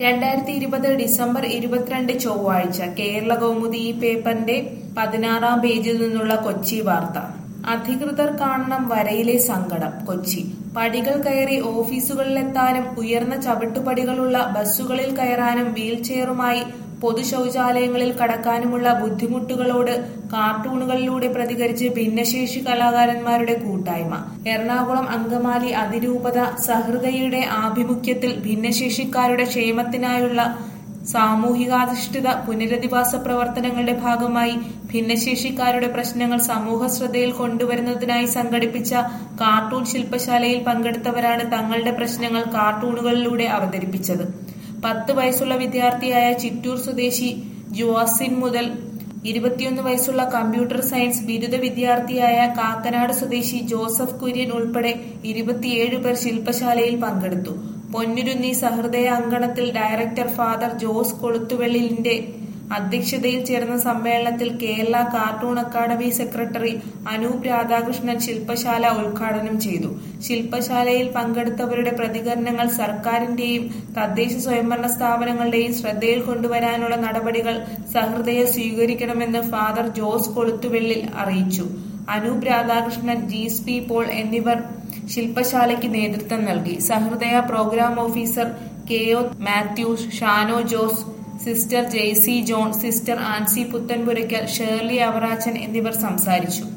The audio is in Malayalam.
രണ്ടായിരത്തി ഇരുപത് ഡിസംബർ ഇരുപത്തിരണ്ട് ചൊവ്വാഴ്ച കേരള കൗമുദി ഈ പേപ്പറിന്റെ പതിനാറാം പേജിൽ നിന്നുള്ള കൊച്ചി വാർത്ത അധികൃതർ കാണണം വരയിലെ സങ്കടം കൊച്ചി പടികൾ കയറി ഓഫീസുകളിലെത്താനും ഉയർന്ന ചവിട്ടുപടികളുള്ള ബസ്സുകളിൽ കയറാനും വീൽചെയറുമായി പൊതു ശൗചാലയങ്ങളിൽ കടക്കാനുമുള്ള ബുദ്ധിമുട്ടുകളോട് കാർട്ടൂണുകളിലൂടെ പ്രതികരിച്ച് ഭിന്നശേഷി കലാകാരന്മാരുടെ കൂട്ടായ്മ എറണാകുളം അങ്കമാലി അതിരൂപത സഹൃദയയുടെ ആഭിമുഖ്യത്തിൽ ഭിന്നശേഷിക്കാരുടെ ക്ഷേമത്തിനായുള്ള സാമൂഹികാധിഷ്ഠിത പുനരധിവാസ പ്രവർത്തനങ്ങളുടെ ഭാഗമായി ഭിന്നശേഷിക്കാരുടെ പ്രശ്നങ്ങൾ സമൂഹ ശ്രദ്ധയിൽ കൊണ്ടുവരുന്നതിനായി സംഘടിപ്പിച്ച കാർട്ടൂൺ ശില്പശാലയിൽ പങ്കെടുത്തവരാണ് തങ്ങളുടെ പ്രശ്നങ്ങൾ കാർട്ടൂണുകളിലൂടെ അവതരിപ്പിച്ചത് പത്ത് വയസ്സുള്ള വിദ്യാർത്ഥിയായ ചിറ്റൂർ സ്വദേശി ജുവാസിൻ മുതൽ ഇരുപത്തിയൊന്ന് വയസ്സുള്ള കമ്പ്യൂട്ടർ സയൻസ് ബിരുദ വിദ്യാർത്ഥിയായ കാക്കനാട് സ്വദേശി ജോസഫ് കുര്യൻ ഉൾപ്പെടെ ഇരുപത്തിയേഴ് പേർ ശില്പശാലയിൽ പങ്കെടുത്തു പൊന്നുരുന്നി സഹൃദയ അങ്കണത്തിൽ ഡയറക്ടർ ഫാദർ ജോസ് കൊളുത്തുവെള്ളിലിന്റെ അധ്യക്ഷതയിൽ ചേർന്ന സമ്മേളനത്തിൽ Kerala cartoon academy secretary Anoop Radhakrishnan ശില്പശാല ഉദ്ഘാടനം ചെയ്തു ശില്പശാലയിൽ പങ്കെടുത്തവരുടെ പ്രതികരണങ്ങൾ സർക്കാരിന്റെയും തദ്ദേശ സ്വയംഭരണ സ്ഥാപനങ്ങളുടെയും ശ്രദ്ധയിൽ കൊണ്ടുവരാനുള്ള നടപടികൾ സഹൃദയ സ്വീകരിക്കണമെന്ന് ഫാദർ ജോസ് കൊളുത്തുവെള്ളിൽ അറിയിച്ചു അനൂപ് രാധാകൃഷ്ണൻ ജീസ് പി പോൾ എന്നിവർ ശില്പശാലയ്ക്ക് നേതൃത്വം നൽകി Sahrudaya programme officer K O Mathews Shano Jose sister Jaisy John sister Ancy Puthenpurackal Shirley Avarachan എന്നിവർ സംസാരിച്ചു